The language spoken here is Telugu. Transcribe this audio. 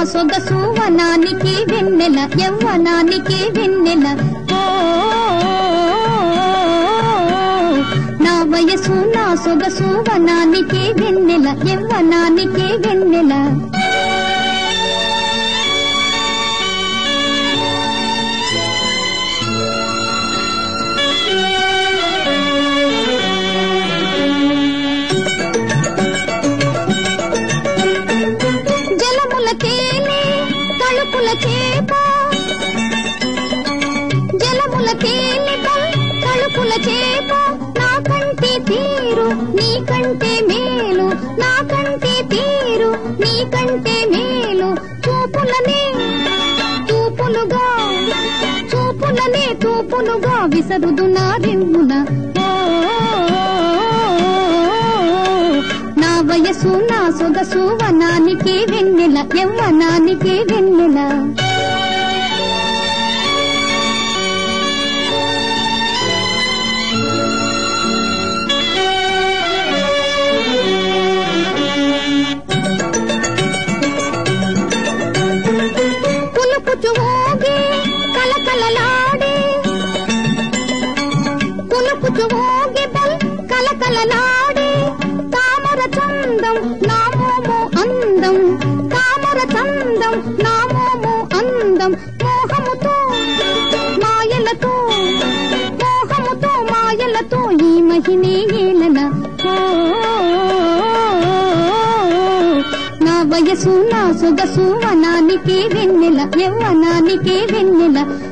సొగసు వనానికి వెన్నెల యవ్వనానికి వెన్నెల ఓ నా వయసు నా సొగసు వనానికి వెన్నెల యవ్వనానికి వెన్నెల జలముల తేనె తలుపుల చేప జలముల తేనె తలుపుల చేప నాకంటే తీరు నీకంటే మేలు నాకంటే తీరు నీకంటే మేలు చూపులనే చూపులుగా చూపులనే తూపులుగా విసరుదు నా రిమ్మున ఓ నా వయసు నా సొగసు వనానికి వెన్నెల యవ్వనానికి వెన్నెల పులుపుచు ఊగి కలకలలాడే పులుపుచు ఊగి బల్ కలకలలాడే తామర చందం నామోమో అందం తామర చందం నామోమో అందం మోహముతో మాయలతో మోహముతో మాయలతో ఈ మహినే ఏలన ఓ నా వయసు నా సొగసు వనానికి వెన్నెల యవ్వనానికి వెన్నెల